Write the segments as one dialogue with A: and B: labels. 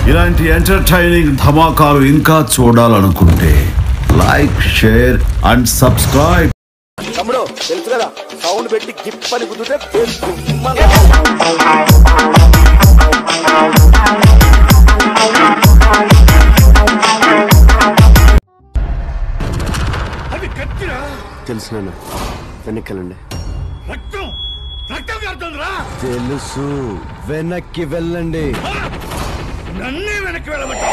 A: ఇలాంటి ఎంటర్టైనింగ్ ధమాకాలు ఇంకా చూడాలనుకుంటే లైక్ షేర్ అండ్ సబ్స్క్రైబ్
B: తమ్ముడు తెలుసు కదా సౌండ్ పెట్టి గిప్ అని కుదిరితే బేస్ దుమ్మని
C: అది కత్తిరా
D: తెలుసు నాన్న వెనక్కెళ్ళండి
C: రక్తం రక్తం కారుతుందిరా
D: తెలుసు వెనక్కి వెళ్ళండి
C: నన్నే వెనక్కి వెళ్ళమంటా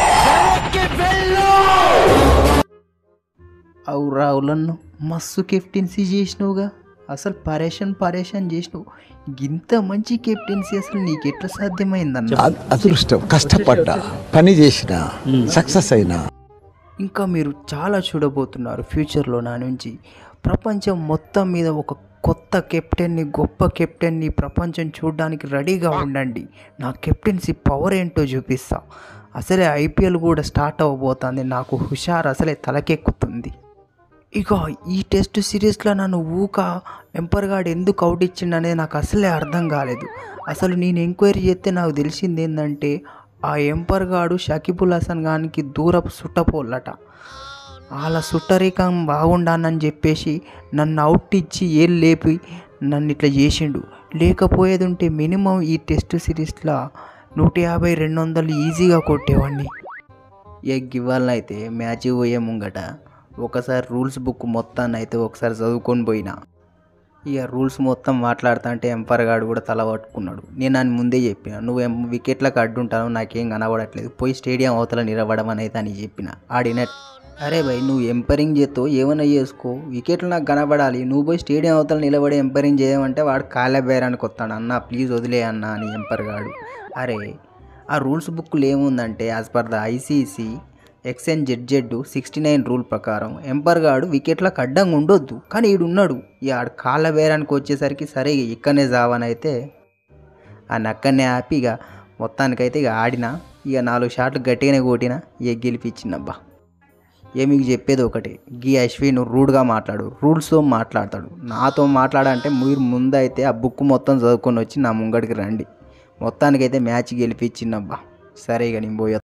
E: అవు రావులన్ను మస్తు కెప్టెన్సీ చేసినావుగా అసలు పరేషన్ పరేషన్ చేసినావు ఇంత మంచి కెప్టెన్సీ అసలు నీకు ఎట్లా సాధ్యమైందన్న
F: అ- అదృష్టం కష్టపడ్డా పని చేసిన సక్సెస్ అయినా
E: ఇంకా మీరు చాలా చూడబోతున్నారు ఫ్యూచర్లో నా నుంచి ప్రపంచం మొత్తం మీద ఒక కొత్త కెప్టెన్ని గొప్ప కెప్టెన్ని ప్రపంచం చూడడానికి రెడీగా ఉండండి నా కెప్టెన్సీ పవర్ ఏంటో చూపిస్తా అసలే ఐపీఎల్ కూడా స్టార్ట్ అవ్వబోతుంది నాకు హుషారు అసలే తలకెక్కుతుంది ఇక ఈ టెస్ట్ సిరీస్లో నన్ను ఊక ఎంపర్ గార్డ్ ఎందుకు అవుట్ ఇచ్చిండనేది నాకు అసలే అర్థం కాలేదు అసలు నేను ఎంక్వైరీ చేస్తే నాకు తెలిసింది ఏంటంటే ఆ ఎంపర్ గాడు షకీబుల్ హసన్ గానికి దూరపు సుట్టపోలట వాళ్ళ సుట్టరికం బాగుండానని చెప్పేసి నన్ను అవుట్ ఇచ్చి ఏళ్ళు లేపి నన్ను ఇట్లా చేసిండు లేకపోయేది ఉంటే మినిమం ఈ టెస్ట్ సిరీస్లో నూట యాభై రెండు వందలు ఈజీగా కొట్టేవాడిని ఎగ్ ఇవ్వాలనైతే మ్యాచ్ పోయే ముంగట ఒకసారి రూల్స్ బుక్ మొత్తాన్ని అయితే ఒకసారి చదువుకొని పోయినా ఇక రూల్స్ మొత్తం మాట్లాడుతా అంటే ఎంపర్ గాడు కూడా తల పట్టుకున్నాడు నేను అని ముందే చెప్పిన నువ్వు ఎం వికెట్లకు అడ్డుంటావు నాకేం కనబడట్లేదు పోయి స్టేడియం అవతల నిలబడమని అయితే అని చెప్పిన ఆడిన అరే భయ్ నువ్వు ఎంపరింగ్ చేస్తావు ఏమైనా చేసుకో వికెట్లు నాకు కనబడాలి నువ్వు పోయి స్టేడియం అవతల నిలబడి ఎంపరింగ్ చేయమంటే వాడు కాళ్ళ బేరానికి వస్తాడు అన్న ప్లీజ్ వదిలే అన్న అని ఎంపర్ గాడు అరే ఆ రూల్స్ బుక్లో ఏముందంటే యాజ్ పర్ ద ఐసీసీ ఎక్స్ఎన్ జెడ్ సిక్స్టీ నైన్ రూల్ ప్రకారం ఎంపర్ గాడు వికెట్లకు అడ్డంగా ఉండొద్దు కానీ ఈడు ఉన్నాడు ఈ ఆడు కాళ్ళ బేరానికి వచ్చేసరికి సరే ఇక ఇక్కడనే జావని అయితే ఆ నక్కనే ఆపి ఇక మొత్తానికైతే ఇక ఆడిన ఇక నాలుగు షాట్లు గట్టిగానే కొట్టిన ఇక గెలిపించిందబ్బా ఏ మీకు చెప్పేది ఒకటి గీ అశ్విన్ రూడ్గా మాట్లాడు రూల్స్తో మాట్లాడతాడు నాతో మాట్లాడంటే మీరు ముందైతే ఆ బుక్ మొత్తం చదువుకొని వచ్చి నా ముంగడికి రండి మొత్తానికైతే మ్యాచ్ గెలిపించిందబ్బా సరే ఇక నేను పోయొత్తా.